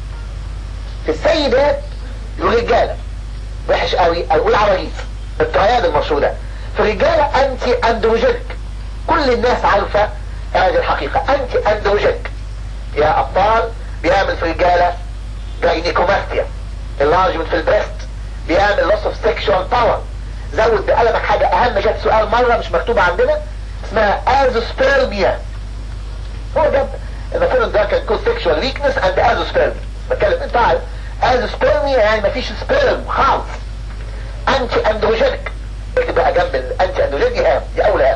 في السيدات والرجاله وحش قوي اقول عواجيز الترياد المشهور ده في الرجاله انتي اندروجينيك كل الناس عارفه هذه الحقيقه انتي اندروجينيك يا ابطال بيعمل في الرجاله جاينيكوماستيا اللارجمنت في البريست بيعمل لوس اوف سيكشوال باور زود بقلمك حاجه اهم جت سؤال مره مش مكتوبه عندنا اسمها ازوسبيرميا هو ده المفروض ده كان كود سيكشوال ويكنس اند ازوسبيرميا بتكلم انت عارف ازوسبيرميا يعني مفيش سبيرم خالص انتي اندروجينيك اكتب بقى جنب الانتي اندروجينيك دي هام دي اول هام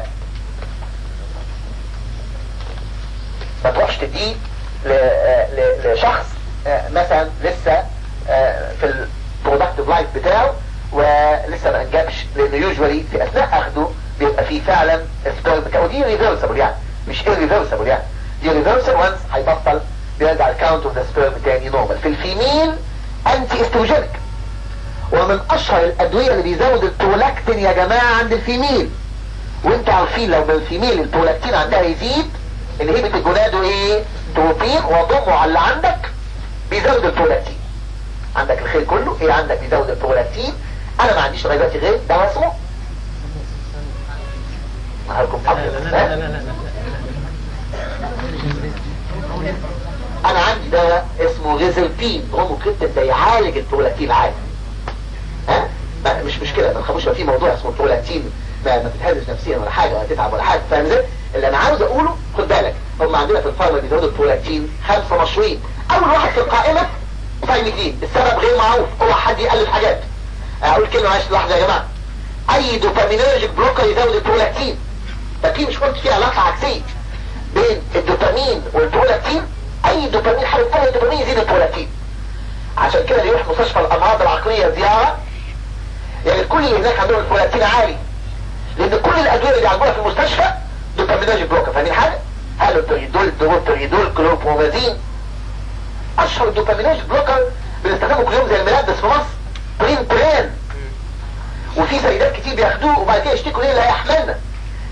ما تروحش تديه لشخص مثلا لسه في البرودكتيف لايف بتاعه ولسه ما انجبش لانه يوجوالي في اثناء اخده بيبقى فيه فعلا سبيرم بتاعه ودي ريفرسبل يعني مش irreversible يعني دي ريفرسبل وانس هيبطل بيرجع الكاونت اوف ذا سبيرم تاني نورمال في الفيميل انتي استروجينيك ومن اشهر الادوية اللي بيزود البرولاكتين يا جماعة عند الفيميل وانتوا عارفين لو من الفيميل البرولاكتين عندها يزيد انهبت الجنادو ايه تروبين وضمه على اللي عندك بيزود البرولاكتين عندك الخير كله ايه عندك بيزود البرولاكتين انا ما عنديش لغايه دلوقتي غير دواء اسمه معاكم لا لا لا لا لا انا عندي دواء اسمه ريزلتين روموكريبتين ده يعالج البرولاكتين عادي ها ما- مش مشكله ما تخافوش لو في موضوع اسمه البرولاكتين ما ما تتهزش نفسيا ولا حاجه ولا تتعب ولا حاجه فاهم ازاي اللي انا عاوز اقوله خد بالك هم عندنا في الفارما بيزودوا البرولاكتين خمسه مشروعين اول واحد في القائمه فايميتين السبب غير معروف هو حد يالف حاجات اقول كلمه معلش لحظه يا جماعه اي دوبامينرجيك بلوكر يزود البرولاكتين ففي مش قلت في علاقه عكسيه بين الدوبامين والبرولاكتين اي دوبامين حاجه اي دوبامين يزيد البرولاكتين عشان كده اللي يروح مستشفى الامراض العقليه زياره يعني كل اللي هناك عندهم البرولاكتين عالي لان كل الادويه اللي عندنا في المستشفى دوبامينرجيك بلوكر فاهمين حاجه؟ قالوا التريدول الدروبتريدول كلوبرومازين اشهر دوبامينرجيك بلوكر بنستخدمه كل يوم زي الملابس في مصر برين برين وفي سيدات كتير بياخدوه وبعد كده يشتكوا ليه لا يحملنا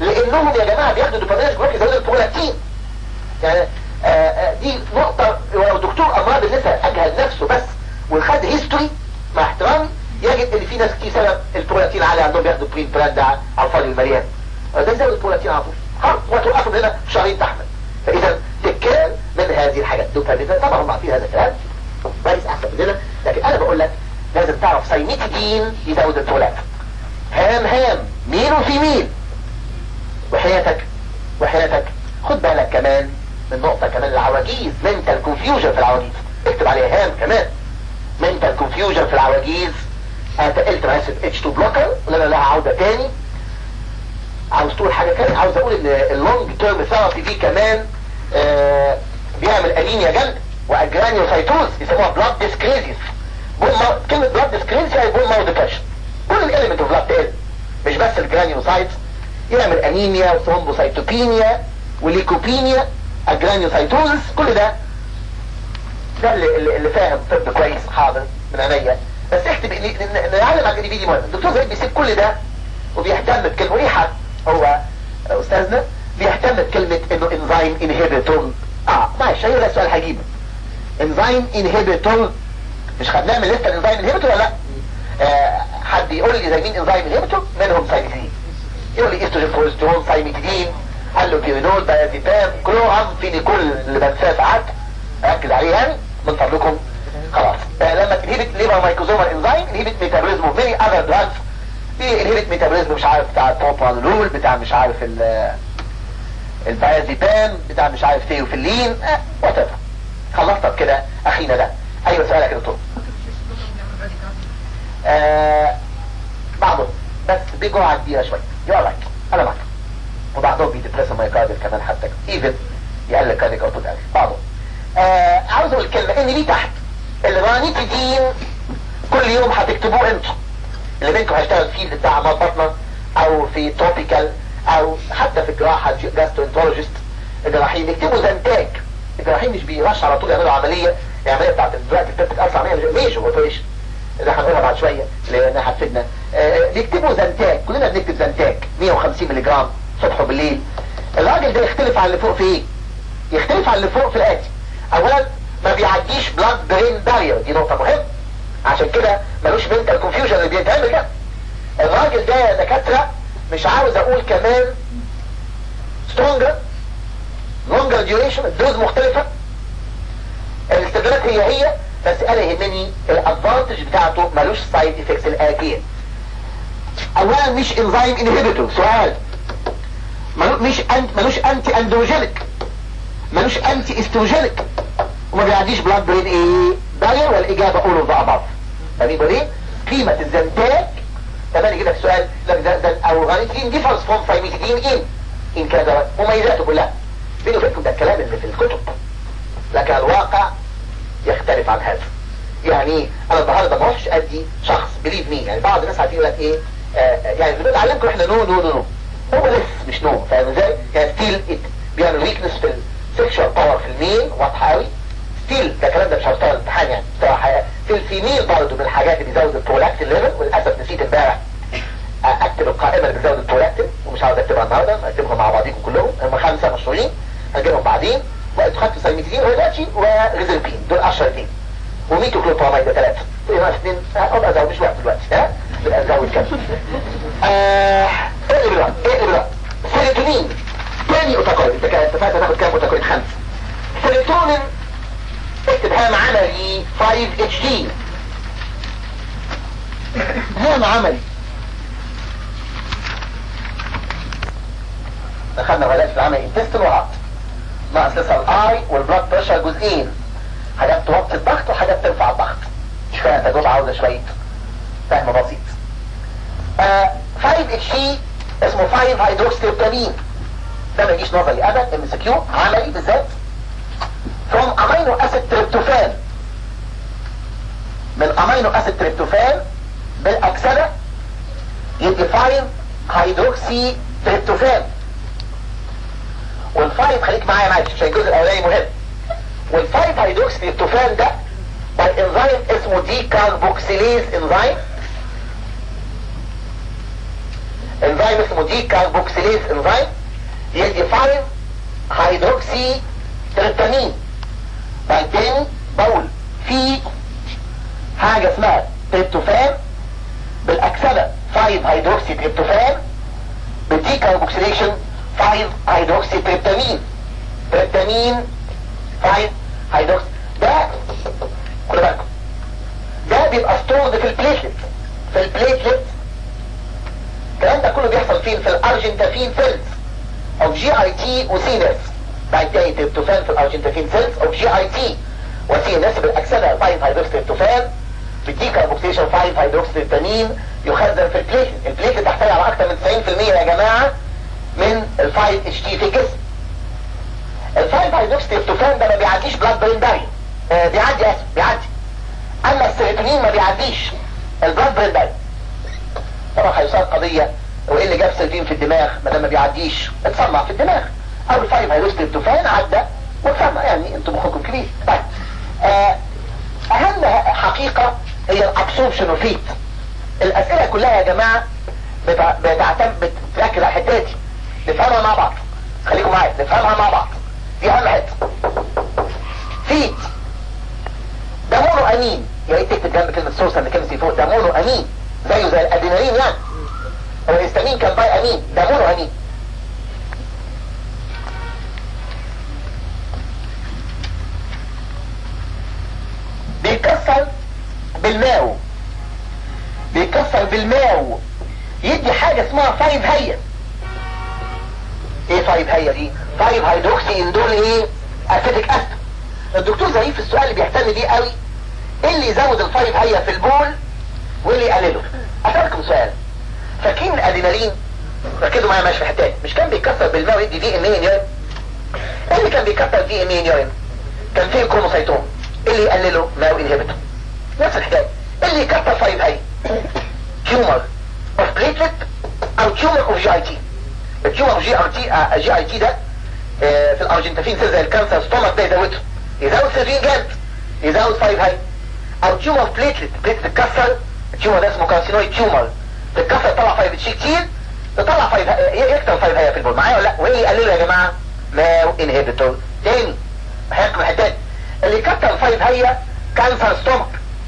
لانهم يا جماعة بياخدوا دوبامين جلوكي يزودوا البرولاكتين يعني آآ آآ دي نقطة ولو دكتور امراض النساء اجهل نفسه بس وخد هيستوري مع احترامي يجد ان في ناس كتير سبب البرولاكتين عالي عندهم بياخدوا برين بلان ده على الفاضي المليان ده يزود البرولاكتين على طول خلاص وتوقفوا هنا شهرين تحمل فاذا تكال من هذه الحاجات دوبامين طبعا هم عارفين هذا الكلام كويس احسن مننا لكن انا بقول لك لازم تعرف سايميتيدين يزود البرولاكتين هام هام مين وفي مين وحياتك وحياتك خد بالك كمان من نقطة كمان العواجيز mental confusion في العواجيز اكتب عليها هام كمان mental confusion في العواجيز قلت انا اسف اتش 2 بلوكر ولا لها عودة تاني عاوز تقول حاجة كمان عاوز اقول ان اللونج تيرم ثيرابي دي كمان آه بيعمل انيميا جامدة واجرانيوسايتوز يسموها بلاد ديسكريزيس كلمة بلاد ديسكريزيس يعني بول ماو ديبريشن كل الاليمنت اوف بلاد تقل مش بس الجرانيوسايتس يعمل انيميا وثرومبوسايتوبينيا وليكوبينيا اجرانيوسايتوزس كل ده ده اللي, اللي فاهم طب كويس حاضر من عينيا بس اكتب ان نعلم على الجديد مهم الدكتور زيد بيسيب كل ده وبيهتم بكلمه ريحه هو استاذنا بيهتم بكلمه انه انزيم انهبيتور اه معلش هي ده السؤال هجيبه انزيم انهبيتور مش خدناه من لسه الانزيم انهبيتور ولا لا آه حد يقول لي زي مين انزيم انهبيتور منهم سايميتيدين يقول لي استروجين كوليسترول سايميتيدين اللوبيرينول دايازيبام كلوهم في كل اللي بنساه ساعات ركز عليه يعني من فضلكم خلاص آه لما تنهبت ليفر مايكوزومال انزيم انهبت ميتابوليزم اوف ماني اذر دراجز في انهبت ميتابوليزم مش عارف بتاع البروبانولول بتاع مش عارف الدايازيبام بتاع مش عارف ثيوفيلين اه وات خلصت بكده اخينا ده ايوه سؤالك يا دكتور آه بعضهم بس بجرعه كبيره شويه يو رايت انا معاك وبعضهم بيدبرس المايكارديال كمان حتى ايفن يقلل كارديك اوتبوت قوي بعضهم آه عاوز اقول كلمه ان دي تحت الرانيتيدين كل يوم هتكتبوه انتوا اللي منكم هيشتغل فيه بتاع امراض بطنه او في توبيكال او حتى في الجراحه جاسترونتولوجيست الجراحين يكتبوا زنتاج الجراحين مش بيرش على طول يعملوا عمليه العمليه بتاعت دلوقتي بتبقى اربع عمليه ميجر اوبريشن اللي هنقولها بعد شويه لانها هتفيدنا آه بيكتبوا زنتاج كلنا بنكتب زنتاج 150 مللي جرام صبح وبالليل الراجل ده يختلف عن اللي فوق في ايه يختلف عن اللي فوق في الاتي اولا ما بيعديش بلاد برين بارير دي نقطة مهمة عشان كده ملوش منتال كونفيوجن اللي بيتعمل ده الراجل ده يا دكاترة مش عاوز اقول كمان سترونجر لونجر ديوريشن الدوز مختلفة الاستخدامات هي هي بس انا يهمني الادفانتج بتاعته ملوش سايد افكتس الاتيه اولا مش انزيم انهبيتور سؤال مش انت ملوش انتي اندروجينيك ملوش انتي استروجينيك وما بيعديش بلاد برين ايه بارير والاجابه اول اوف ذا اباف فاهمين ليه قيمه الزنتاج تمام يجيب لك سؤال لك ده ده او غانيتين ديفرنس فروم فايميتيدين ان ان كذا مميزاته كلها بيني وبينكم ده الكلام اللي في الكتب لكن الواقع يختلف عن هذا يعني انا النهارده ما اروحش ادي شخص بليف مي يعني بعض الناس عارفين يقول لك ايه آه يعني اللي بنعلمكم احنا نو نو نو نو هو لسه مش نو فاهم ازاي؟ يعني ستيل بيعمل ويكنس في السكشوال باور في الميل واضحه قوي ستيل ده الكلام ده مش هشتغل الامتحان يعني بصراحه في الفيميل برضه من الحاجات اللي بيزود البرولاكتين ليفل وللاسف نسيت امبارح اكتب القائمه اللي بتزود البرولاكتين ومش عاوز اكتبها النهارده اكتبهم مع بعضيكم كلهم هم خمسه مشهورين هنجيبهم بعدين وانتوا خدتوا سايميتين ودلوقتي وريزلبين دول اشهر اثنين وميتو كلوبراميد ده ثلاثه يبقى اثنين ابقى ازود مش وقت دلوقتي ها يبقى ازود كام آه ايه اللي بقى ايه اللي بقى سيروتونين تاني اوتاكويد انت كده اتفقت هتاخد كام اوتاكويد خمسه سيروتونين اكتب هام عملي 5 اتش دي هام عملي دخلنا غلاف في العمل انتستن وعط ناقص لسه الاي والبلاد بريشر جزئين حاجات توطي الضغط وحاجات ترفع الضغط مش فاهم تجربة عاوزة شوية فهم بسيط آه 5 اتش دي اسمه 5 هيدروكسيتامين ده ما يجيش نظري ابدا ام اس كيو عملي بالذات from امينو اسيد تريبتوفان من امينو اسيد تريبتوفان بالاكسده يدي 5 هيدروكسي تريبتوفان والفايف خليك معايا معلش عشان الجزء الاولاني مهم والفايف هيدروكسي تريبتوفان ده انزيم اسمه دي كاربوكسيليز انزيم انزيم اسمه دي كاربوكسيليز انزيم يدي 5 هيدروكسي تريبتامين بعدين بقول في حاجة اسمها تريبتوفان بالاكسدة 5 هيدروكسي تريبتوفان بالدي كاربوكسيليشن 5 هيدروكسي تريبتامين تريبتامين 5 هيدروكسي ده خد بالكم ده بيبقى ستورد في البليتلت في البليتلت الكلام ده كله بيحصل فين في الارجنتافين سيلز او جي اي تي وسينس بعد كده تريبتوفان في الارجنتافين سيلز او جي اي تي وسينس بالاكسده 5 هيدروكسي تريبتوفان بالديكاربوكسيشن 5 هيدروكسي تريبتامين يخزن في البليتلت البليتلت تحتوي على اكثر من 90% يا جماعه من ال 5 اتش تي في الجسم ال 5 هيدروكسي تريبتوفان ده ما بيعديش بلاد برين بارير آه بيعدي اسف بيعدي اما السيروتونين ما بيعديش البلاد برين بارير طبعا هيصار قضية وايه اللي جاب سيروتونين في الدماغ ما دام ما بيعديش اتصنع في الدماغ او الفايف هيدروكسي تريبتوفان عدى واتصنع يعني انتم مخكم كبير طيب آه اهم حقيقة هي الابسوربشن وفيت الاسئلة كلها يا جماعة بتعتمد بتركز على الحتة دي نفهمها مع بعض خليكم معايا نفهمها مع بعض دي اهم حته فيت ده مونو امين يا ريت تكتب جنب كلمه سورس اللي كلمه فوق ده مونو امين زيه زي الادينالين يعني هو الهستامين كان باي امين ده مونو امين بيتكسر بالماو بيتكسر بالماو يدي حاجة اسمها فايف هيا ايه فايف هيا دي فايف هيدروكسي اندول ايه اسيتيك اسيد الدكتور ظريف السؤال اللي بيهتم بيه قوي ايه اللي يزود الفايف هيا في البول واللي يقلله اسالكم سؤال فاكرين الادينالين ركزوا معايا ماشي في حته مش كان بيكسر بالماء ويدي دي ان ايه يورين ايه اللي كان بيكسر دي ان ايه يورين كان فيه كروموسيتوم ايه اللي يقلله ماو انهبيتور نفس الحكايه ايه اللي يكسر فايف هيا تيومر اوف بليتلت او تيومر اوف جي اي تي التيومر اوف جي اي تي جي اي تي ده اه في الارجنتين زي الكانسر ستومك ده يزوده يزود سيرين جامد يزود فايف هاي او تيومر بليتلت بليتلت تتكسر التيومر ده اسمه كارسينويد تيومر تتكسر تطلع فايف تشي كتير تطلع فايف يكتر فايف هاي في البول معايا ولا لا وايه اللي يقلله يا جماعه ماو انهبيتور تاني هحكم الحتات اللي يكتر فايف هي كانسر ستومك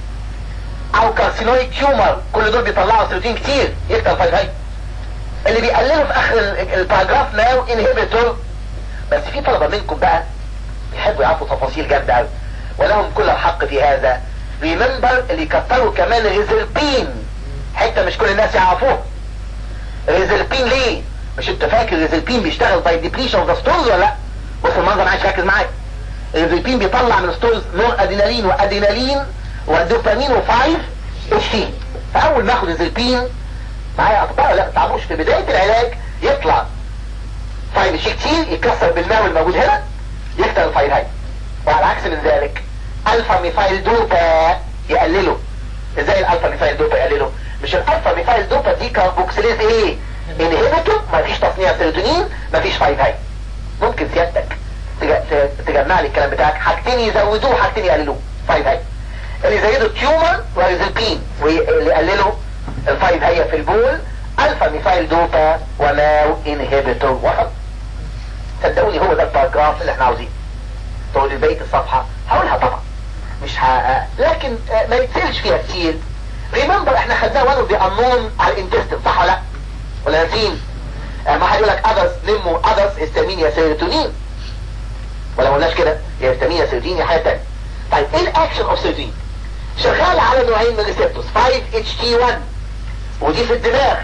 او كارسينويد تيومر كل دول بيطلعوا سيروتين كتير يكتر فايف هي اللي بيقلله في اخر الباراجراف ماو انهبيتور بس في طلبة منكم بقى يحبوا يعرفوا تفاصيل جامدة قوي ولهم كل الحق في هذا ريمبر اللي كتروا كمان ريزلبين حتة مش كل الناس يعرفوها ريزلبين ليه مش انت فاكر ريزلبين بيشتغل باي ديبليشن اوف ذا ستورز ولا لا بص المنظر معايا ركز معايا الريزلبين بيطلع من الستورز نور ادينالين وادينالين ودوبامين وفايف اتش تي فاول ما اخد ريزلبين معايا اخبار لا تعرفوش في بداية العلاج يطلع فايل شيء كتير يتكسر بالماء الموجود هنا يكتر الفايل هاي وعلى عكس من ذلك الفا ميثايل دوبا يقلله ازاي الالفا ميثايل دوبا يقلله مش الالفا ميثايل دوبا دي كاربوكسيليز ايه انهبيتور مفيش تصنيع سيروتونين مفيش فايل هاي ممكن سيادتك تجمع لي الكلام بتاعك حاجتين يزودوه حاجتين يقللوه فايل هاي اللي يزودوا تيومر وريزلبين واللي يقللوا الفايل هاي في البول الفا ميثايل دوبا وماو انهبيتور وسط صدقوني هو ده الباراجراف اللي احنا عاوزينه تقول لي بقيه الصفحه هقولها طبعا مش ه... لكن ما يتسالش فيها كتير ريمبر احنا خدناه وانو بيأنون على الانتستين صح ولا لا ولا ناسين ما حد يقول لك اذرز نمو اذرز هيستامين يا سيروتونين ولا ما قلناش كده يا هيستامين يا سيروتونين يا حاجه ثانيه طيب ايه الاكشن اوف سيروتونين شغال على نوعين من الريسبتورز 5 اتش تي 1 ودي في الدماغ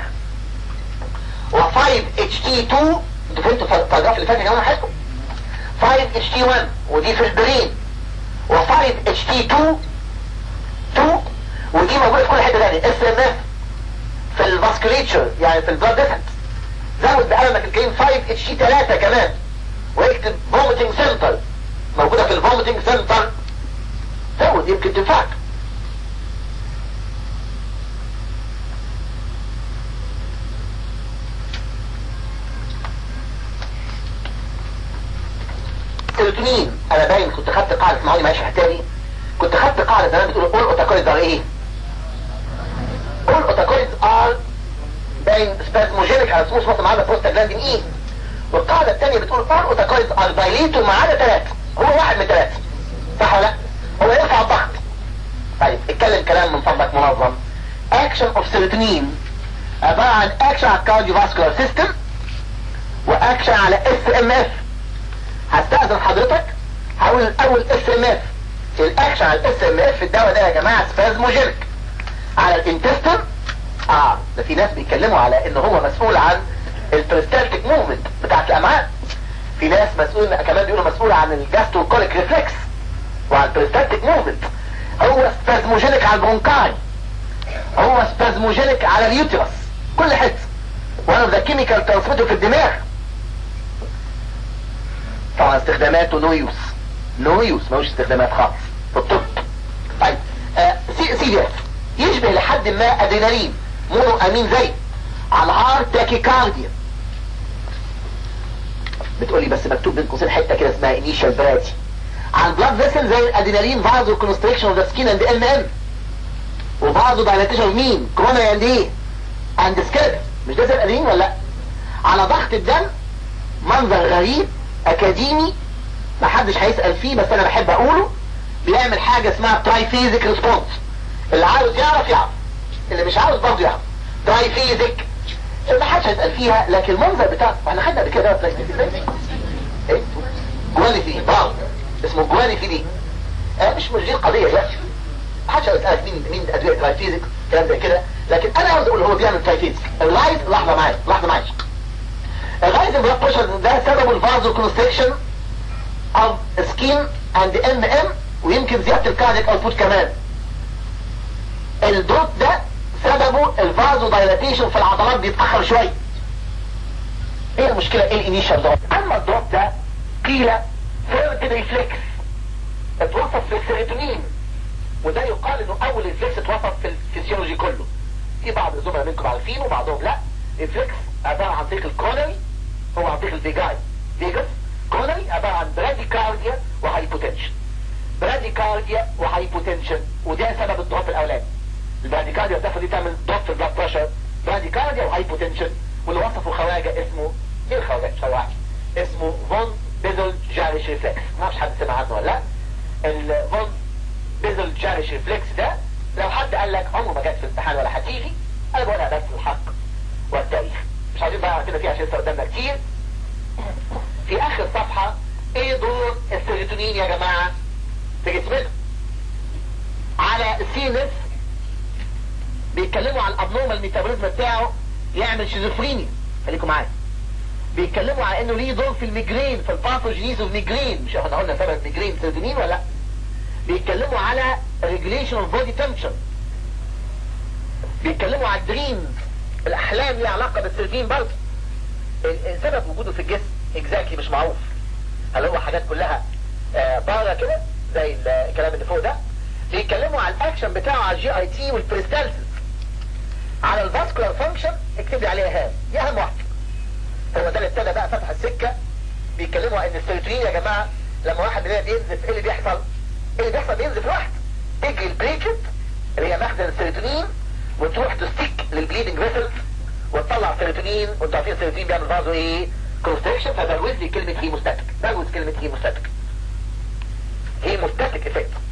و5 اتش تي 2 انتوا فهمتوا الباراجراف اللي فات يا جماعه حلو 5 اتش تي 1 ودي في البرين و5 اتش تي 2 2 ودي موجوده في كل حته ثانيه اس ام اف في الفاسكوليتشر يعني في البلاد ديفنت زود بقلمك الكلمه 5 اتش تي 3 كمان واكتب فوميتنج سنتر موجوده في الفوميتنج سنتر زود يمكن تنفعك سيروتونين انا باين كنت خدت قاعدة اسمعوني معيش تاني كنت خدت قاعدة زمان بتقول all autocords are ايه all autocords are باين سبازموجينيك على سموث مصر معانا بروستاجلاندين اي والقاعدة الثانية بتقول all اوتاكايدز ار دايليتو ما عدا ثلاثة هو واحد من ثلاثة صح ولا لا؟ هو يرفع الضغط طيب اتكلم كلام من فضلك منظم اكشن اوف سيروتونين عبارة عن اكشن على الكارديو فاسكولار سيستم واكشن على اس ام اف هستأذن حضرتك هقول الاول اس ام اف الاكشن على الاس ام اف الدواء ده يا جماعة سبازموجينيك على الانتستين اه ده في ناس بيتكلموا على ان هو مسؤول عن البريستالتيك موفمنت بتاعت الامعاء في ناس مسؤول كمان بيقولوا مسؤول عن الجاستروكوليك ريفلكس وعن البريستالتيك موفمنت هو سبازموجينيك على البرونكاي هو سبازموجينيك على اليوترس كل حته وانا ذا كيميكال ترانسميتر في الدماغ طبعا استخداماته نو يوز نو يوز ملوش استخدامات خالص في الطب طيب آه سي سي اف يشبه لحد ما ادرينالين مونو امين زي على الهارت تاكيكارديا بتقولي بس مكتوب بين قوسين حته كده اسمها انيشال براتي عن بلاد فيسل زي الادرينالين فازو كونستريكشن اوف ذا سكين اند ام ام وفازو دايلاتيشن اوف مين كورونا اند ايه اند سكيلت مش ده زي الادرينالين ولا لا على ضغط الدم منظر غريب اكاديمي ما حدش هيسال فيه بس انا بحب اقوله بيعمل حاجه اسمها ترايفيزيك ريسبونس اللي عاوز يعرف يعرف اللي مش عاوز برضه يعرف ترايفيزيك ما حدش هيسال فيها لكن المنظر بتاع احنا خدنا قبل كده ترايفيزيك ايه جواني في برافو اسمه جواني في دي اه مش مش دي القضيه دلوقتي ما حدش هيسالك مين مين ادويه ترايفيزيك كلام زي كده لكن انا عاوز اقول هو بيعمل ترايفيزيك اللايت لحظه معايا لحظه معايا اللايت بلاد بريشر ده سببه الفازو كونستريكشن اوف سكين اند ام ام ويمكن زياده الكارديك اوتبوت كمان الدروب ده سببه الفازو دايلاتيشن في العضلات بيتأخر شوية ايه المشكلة ايه الانيشال دروب اما الدروب ده قيل ثيرد ريفلكس اتوصف في السيروتونين وده يقال انه اول ريفلكس اتوصف في الفسيولوجي كله في بعض الزملاء منكم عارفين وبعضهم لا ريفلكس عبارة عن طريق الكورونري هو عن طريق الفيجاي فيجاس كورونري عبارة عن براديكارديا وهايبوتنشن براديكارديا وهايبوتنشن وده سبب الدروب الاولاني البراديكارديا الدفة دي تعمل ضغط في البلاد بريشر براديكارديا وهايبوتنشن واللي وصفه خواجة اسمه ايه الخواجة شواعي اسمه فون بيزل جاريش ريفلكس ما اعرفش حد سمع عنه ولا لا الفون بيزل جاريش ريفلكس ده لو حد قال لك عمره ما جت في الامتحان ولا هتيجي انا بقولها بس الحق والتاريخ مش عايزين بقى كده فيها عشان لسه قدامنا كتير في اخر صفحة ايه دور السيروتونين يا جماعة في جسمنا على السينس بيتكلموا عن الابنورمال ميتابوليزم بتاعه يعمل شيزوفرينيا خليكم معايا بيتكلموا على انه ليه دور في الميجرين في الباثوجينيز اوف ميجرين مش احنا قلنا سبب الميجرين سيروتونين ولا لا بيتكلموا على ريجوليشن اوف بودي تنشن بيتكلموا على الدريمز الاحلام ليها علاقه بالسيروتونين برضه السبب وجوده في الجسم اكزاكتلي مش معروف هل هو حاجات كلها آه بره كده زي الكلام اللي فوق ده بيتكلموا على الاكشن بتاعه على الجي اي تي والبريستالسيس على الفاسكولار فانكشن اكتب لي عليها هام دي اهم واحده هو ده اللي ابتدى بقى فتح السكه بيتكلموا عن السيروتونين يا جماعه لما واحد مننا بينزف ايه اللي بيحصل؟ ايه اللي بيحصل بينزف واحد تيجي البريكت اللي هي مخزن السيروتونين وتروح تستيك للبليدنج فيسلز وتطلع سيروتونين وانتوا عارفين السيروتونين بيعمل فازو ايه؟ كونستريكشن فبروز لي كلمه هيموستاتيك بروز كلمه هيموستاتيك هيموستاتيك افكت